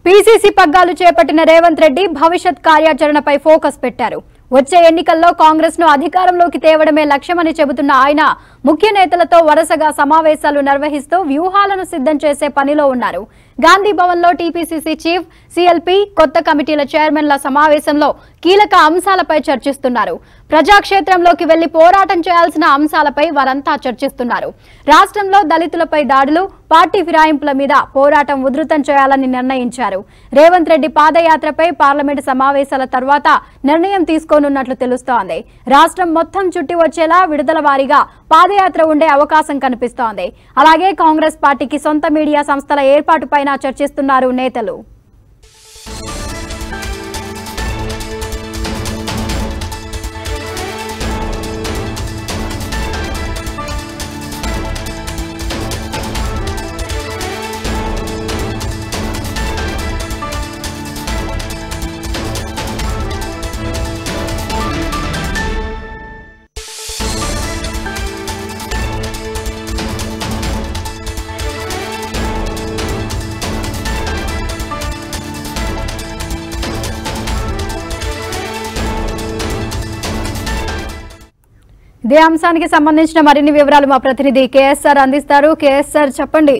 PCC పగ్గాలు చేపట్టిన రేవంత్ రెడ్డి భవిష్యత్ కార్యాచరణపై ఫోకస్ పెట్టారు వచ్చే ఎన్నికల్లో కాంగ్రెస్ ను అధికారంలోకి తేవడమే లక్ష్యమని చెబుతున్న ఆయన ముఖ్య నేతలతో వరుసగా సమావేశాలు నిర్వహిస్తూ వ్యూహాలను సిద్ధం చేసే పనిలో ఉన్నారు గాంధీ భవన్ లో టీపీసీసీ చీఫ్ సీఎల్పీ కొత్త కమిటీల చైర్మన్ల సమావేశంలో కీలక అంశాలపై చర్చిస్తున్నారు ప్రజాక్షేత్రంలోకి వెళ్లి పోరాటం చేయాల్సిన అంశాలపై వారంతా చర్చిస్తున్నారు రాష్ట్రంలో దళితులపై దాడులు పార్టీ ఫిరాయింపుల మీద పోరాటం ఉధృతం చేయాలని నిర్ణయించారు రేవంత్ రెడ్డి పాదయాత్రపై పార్లమెంటు సమావేశాల తర్వాత నిర్ణయం తీసుకోనున్నట్లు తెలుస్తోంది రాష్ట్రం మొత్తం చుట్టి వచ్చేలా విడుదల వారీగా పాదయాత్ర ఉండే అవకాశం కనిపిస్తోంది అలాగే కాంగ్రెస్ పార్టీకి సొంత మీడియా సంస్థల ఏర్పాటుపైన చర్చిస్తున్నారు నేతలు ఇదే అంశానికి సంబంధించిన మరిన్ని వివరాలు మా ప్రతినిధి కేఎస్ఆర్ అందిస్తారు కేఎస్ఆర్ చెప్పండి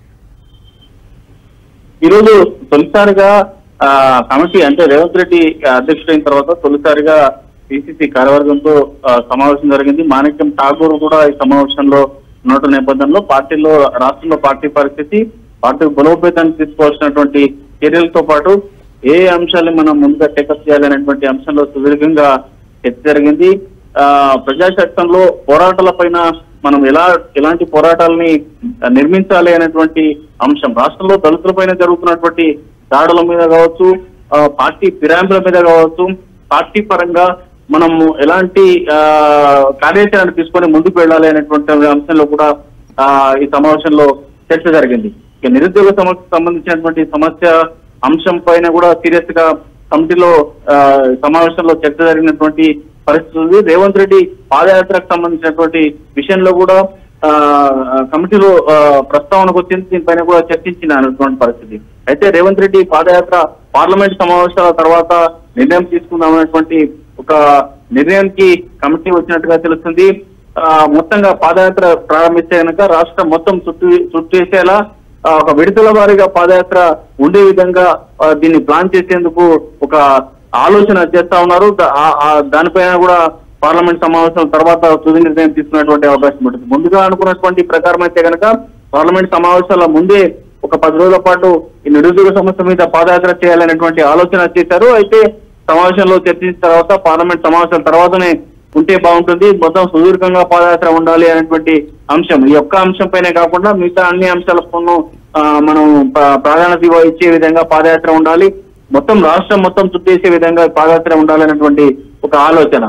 ఈరోజు తొలిసారిగా ఆ, కమిటీ అంటే రేవంత్ రెడ్డి అధ్యక్షుడైన తర్వాత తొలిసారిగా పిసిసి కార్యవర్గంతో ఆ, సమావేశం జరిగింది మాణిక్యం ఠాగూర్ కూడా ఈ సమావేశంలో ఉన్నటువంటి నేపథ్యంలో పార్టీలో రాష్ట్రంలో పార్టీ పరిస్థితి పార్టీ బలోపేతాన్ని తీసుకోవాల్సినటువంటి చర్యలతో పాటు ఏ అంశాలు మనం ముందుగా టేకప్ చేయాలనేటువంటి అంశంలో సుదీర్ఘంగా చర్చ జరిగింది ఆ ప్రజాశక్తంలో పోరాటాల పైన మనం ఎలా ఎలాంటి పోరాటాలని నిర్మించాలి అనేటువంటి అంశం రాష్ట్రంలో దళితుల పైన జరుగుతున్నటువంటి దాడుల మీద కావచ్చు ఆ, పార్టీ ఫిరాయింపుల మీద కావచ్చు పార్టీ పరంగా మనము ఎలాంటి ఆ, కార్యాచరణ తీసుకొని ముందుకు వెళ్ళాలి అనేటువంటి అంశంలో కూడా ఆ, ఈ సమావేశంలో చర్చ జరిగింది ఇక నిరుద్యోగ సమస్యకు సంబంధించినటువంటి సమస్య అంశం పైన కూడా సీరియస్ గా కమిటీలో ఆ, సమావేశంలో చర్చ జరిగినటువంటి పరిస్థితి ఉంది రేవంత్ రెడ్డి పాదయాత్రకు సంబంధించినటువంటి విషయంలో కూడా ఆ, కమిటీలో ఆ, ప్రస్తావనకు వచ్చింది దీనిపైన కూడా చర్చించినటువంటి పరిస్థితి అయితే రేవంత్ రెడ్డి పాదయాత్ర పార్లమెంట్ సమావేశాల తర్వాత నిర్ణయం తీసుకుందామనేటువంటి ఒక నిర్ణయానికి కమిటీ వచ్చినట్టుగా తెలుస్తుంది ఆ, మొత్తంగా పాదయాత్ర ప్రారంభిస్తే కనుక రాష్ట్రం మొత్తం చుట్టూ చుట్టేసేలా ఆ, ఒక విడతల వారీగా పాదయాత్ర ఉండే విధంగా ఆ, దీన్ని ప్లాన్ చేసేందుకు ఒక ఆలోచన చేస్తా ఉన్నారు దా- ఆ- ఆ దానిపైన కూడా పార్లమెంట్ సమావేశం తర్వాత తుది నిర్ణయం తీసుకునేటువంటి అవకాశం ఉంటుంది ముందుగా అనుకున్నటువంటి ప్రకారం అయితే కనుక పార్లమెంట్ సమావేశాల ముందే ఒక పది రోజుల పాటు ఈ నిరుద్యోగ సమస్య మీద పాదయాత్ర చేయాలనేటువంటి ఆలోచన చేశారు అయితే సమావేశంలో చర్చించిన తర్వాత పార్లమెంట్ సమావేశాల తర్వాతనే ఉంటే బాగుంటుంది మొత్తం సుదీర్ఘంగా పాదయాత్ర ఉండాలి అనేటువంటి అంశం ఈ ఒక్క అంశం పైనే కాకుండా మిగతా అన్ని అంశాలకు ఆ, మనం ప్ర- ప్రాధాన్యత ఇవ్వ- ఇచ్చే విధంగా పాదయాత్ర ఉండాలి మొత్తం రాష్ట్రం మొత్తం చుట్టేసే విధంగా పాదయాత్ర ఉండాలనేటువంటి ఒక ఆలోచన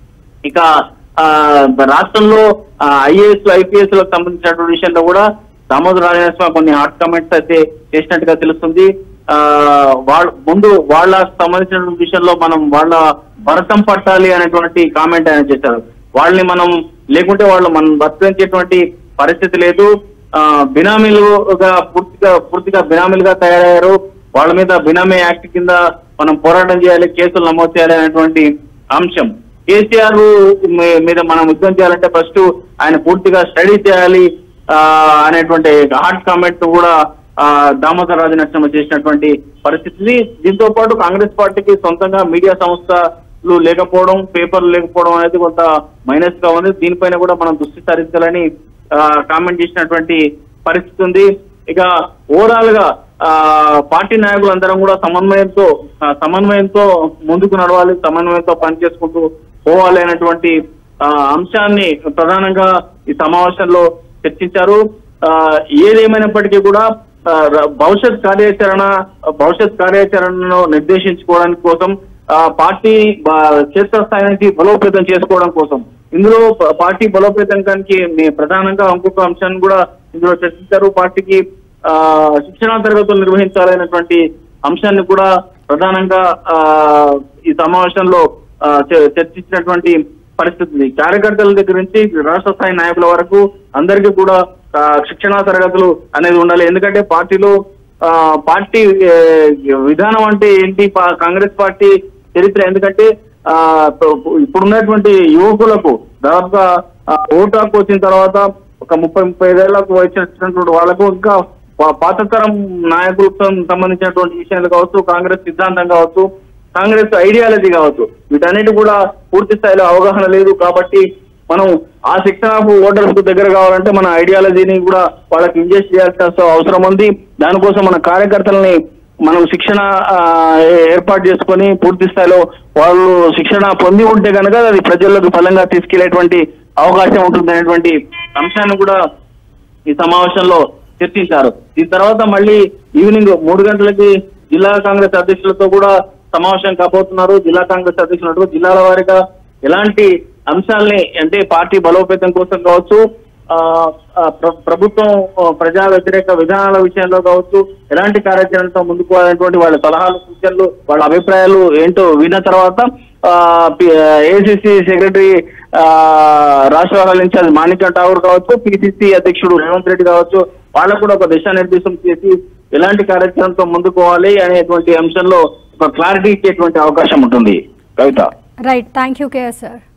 ఇక ఆ, రాష్ట్రంలో ఐఏఎస్ ఐపీఎస్ లకు సంబంధించినటువంటి విషయంలో కూడా దామోదర రాజనరసింహ కొన్ని హాట్ కామెంట్స్ అయితే చేసినట్టుగా తెలుస్తుంది ఆ వాళ్ళ ముందు వాళ్ళ సంబంధించినటువంటి విషయంలో మనం వాళ్ళ భరతం పట్టాలి అనేటువంటి కామెంట్ ఆయన చేశారు వాళ్ళని మనం లేకుంటే వాళ్ళు మనం బతికించేటువంటి పరిస్థితి లేదు ఆ బినామీలుగా పూర్తిగా పూర్తిగా బినామీలుగా తయారయ్యారు వాళ్ళ మీద బినామీ యాక్ట్ కింద మనం పోరాటం చేయాలి కేసులు నమోదు చేయాలి అనేటువంటి అంశం కేసీఆర్ మీ- మీద మనం యుద్ధం చేయాలంటే ఫస్ట్ ఆయన పూర్తిగా స్టడీ చేయాలి ఆ, అనేటువంటి హాట్ కామెంట్ కూడా ఆ, దామోదర రాజు నరసింహ చేసినటువంటి పరిస్థితి దీంతో పాటు కాంగ్రెస్ పార్టీకి సొంతంగా మీడియా సంస్థలు లేకపోవడం పేపర్లు లేకపోవడం అనేది కొంత మైనస్ గా ఉంది దీనిపైన కూడా మనం దృష్టి సారించాలని ఆ, కామెంట్ చేసినటువంటి పరిస్థితి ఉంది ఇక ఓవరాల్ గా ఆ, పార్టీ నాయకులందరం కూడా సమన్వయంతో ఆ, సమన్వయంతో ముందుకు నడవాలి సమన్వయంతో పనిచేసుకుంటూ పోవాలి అనేటువంటి ఆ, అంశాన్ని ప్రధానంగా ఈ సమావేశంలో చర్చించారు ఆ, ఏదేమైనప్పటికీ కూడా ఆ, ర- భవిష్యత్ కార్యాచరణ భవిష్యత్ కార్యాచరణను నిర్దేశించుకోవడానికి కోసం ఆ, పార్టీ బ- క్షేత్రస్థాయి నుంచి బలోపేతం చేసుకోవడం కోసం ఇందులో ప- పార్టీ బలోపేతానికి మే- ప్రధానంగా ఇంకొక అంశాన్ని కూడా ఇందులో చర్చించారు పార్టీకి ఆ శిక్షణా తరగతులు నిర్వహించాలనేటువంటి అంశాన్ని కూడా ప్రధానంగా ఆ ఈ సమావేశంలో ఆ, చ- చర్చించినటువంటి పరిస్థితి ఉంది కార్యకర్తల దగ్గర నుంచి రాష్ట్ర స్థాయి నాయకుల వరకు అందరికీ కూడా ఆ, శిక్షణా తరగతులు అనేది ఉండాలి ఎందుకంటే పార్టీలో ఆ, పార్టీ ఏ, విధానం అంటే ఏంటి పా- కాంగ్రెస్ పార్టీ చరిత్ర ఎందుకంటే ఆ ఇప్పు- ఇప్పుడున్నటువంటి యువకులకు దాదాపుగా ఆ, ఓటు హక్కు వచ్చిన తర్వాత ఒక ముప్పై ముప్పై ఐదేళ్లకు వచ్చినటువంటి వాళ్ళకు ఇంకా పా- పాత తరం నాయకులతో సంబంధించినటువంటి విషయాలు కావచ్చు కాంగ్రెస్ సిద్ధాంతం కావచ్చు కాంగ్రెస్ ఐడియాలజీ కావచ్చు వీటన్నిటి కూడా పూర్తి స్థాయిలో అవగాహన లేదు కాబట్టి మనం ఆ సెక్షన్ ఆఫ్ ఓటర్స్ కు దగ్గర కావాలంటే మన ఐడియాలజీని కూడా వాళ్ళకి ఇంజెస్ట్ చేయాల్సిన అవసరం ఉంది దానికోసం మన కార్యకర్తలని మనం శిక్షణ ఆ, ఏర్పాటు చేసుకొని పూర్తి స్థాయిలో వాళ్ళు శిక్షణ పొంది ఉంటే కనుక అది ప్రజల్లోకి ఫలంగా తీసుకెళ్లేటువంటి అవకాశం ఉంటుంది అనేటువంటి అంశాన్ని కూడా ఈ సమావేశంలో చర్చించారు దీని తర్వాత మళ్ళీ ఈవినింగ్ మూడు గంటలకి జిల్లా కాంగ్రెస్ అధ్యక్షులతో కూడా సమావేశం కాబోతున్నారు జిల్లా కాంగ్రెస్ అధ్యక్షులు జిల్లాల వారీగా ఎలాంటి అంశాల్ని అంటే పార్టీ బలోపేతం కోసం కావచ్చు ఆ, ఆ, ప్ర- ప్రభుత్వం ఆ, ప్రజా వ్యతిరేక విధానాల విషయంలో కావచ్చు ఎలాంటి కార్యాచరణతో ముందుకు పోవాలనేటువంటి వాళ్ళ సలహాలు సూచనలు వాళ్ళ అభిప్రాయాలు ఏంటో విన్న తర్వాత ఏసీసీ సెక్రటరీ ఆ, రాష్ట్ర వ్యవహారాల ఇన్ఛార్జ్ మాణిక్యం ఠాగూర్ కావచ్చు పిసిసి అధ్యక్షుడు రేవంత్ రెడ్డి కావచ్చు వాళ్ళకు కూడా ఒక దిశానిర్దేశం చేసి ఎలాంటి కార్యాచరణతో ముందుకు పోవాలి అనేటువంటి అంశంలో ఒక క్లారిటీ ఇచ్చేటువంటి అవకాశం ఉంటుంది Kavitha right thank you KS sir